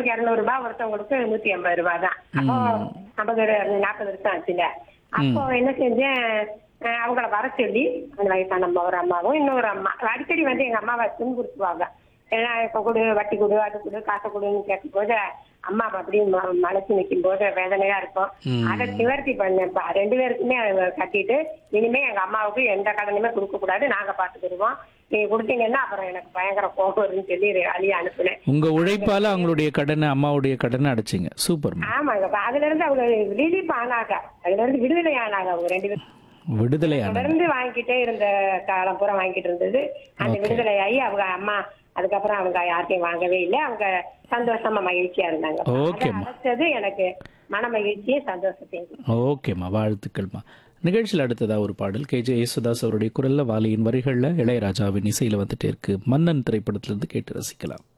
ஒருத்தவங்களுக்கு இருநூறு ரூபாய் ஒருத்தவங்களுக்கு நூத்தி எண்பது ரூபாய் தான் அப்போ ஐம்பது நாற்பது வருஷம் ஆச்சுல அப்போ என்ன செஞ்சேன் அஹ் அவங்கள வர சொல்லி அந்த வயசான அம்மா ஒரு அம்மாவும் இன்னொரு அம்மா அடிக்கடி வந்து எங்க அம்மாவை துன்புறுத்துவாங்க ஏன்னா இப்ப கொடு வட்டி கொடு அது கொடு காசை கொடுன்னு கேட்கும் போது அம்மா அப்படியே ம- மலைச்சு நிற்கும் போது வேதனையா இருக்கும் அதை நிவர்த்தி பண்ணேன்ப்பா ரெண்டு பேருக்குமே அதை கட்டிட்டு இனிமே எங்க அம்மாவுக்கு எந்த கடனுமே கொடுக்க கூடாது நாங்க பாத்துக்கிடுவோம் நீங்க கொடுத்தீங்கன்னா அப்புறம் எனக்கு பயங்கர கோபம் வரும்னு சொல்லி அழிய அனுப்புனேன் உங்க உழைப்பால அவங்களுடைய கடனை அம்மாவுடைய கடனை அடைச்சிங்க சூப்பர்மா ஆமாங்க அப்ப அதுல இருந்து அவங்க ரிலீஃப் ஆனாங்க அதுல இருந்து விடுதலை ஆனாங்க அவங்க ரெண்டு பேரும் விடுதலை ஆன தொடர்ந்து வாங்கிட்டே இருந்த காலம் பூரா வாங்கிட்டு இருந்தது அந்த விடுதலை ஆகி அவங்க அம்மா அதுக்கப்புறம் அவங்க யார்ட்டையும் வாங்கவே இல்லை அவங்க சந்தோஷமா மகிழ்ச்சியா இருந்தாங்க Okay, அதை அடைச்சது எனக்கு மன மகிழ்ச்சியும் சந்தோஷத்தையும் ஓகேம்மா வாழ்த்துக்கள்மா நிகழ்ச்சியில் அடுத்ததா ஒரு பாடல் கேஜே யேசுதாஸ் அவருடைய குரல்ல வாலியின் வரிகள்ல இளையராஜாவின் இசையில வந்துட்டே இருக்கு மன்னன் திரைப்படத்திலிருந்து கேட்டு ரசிக்கலாம்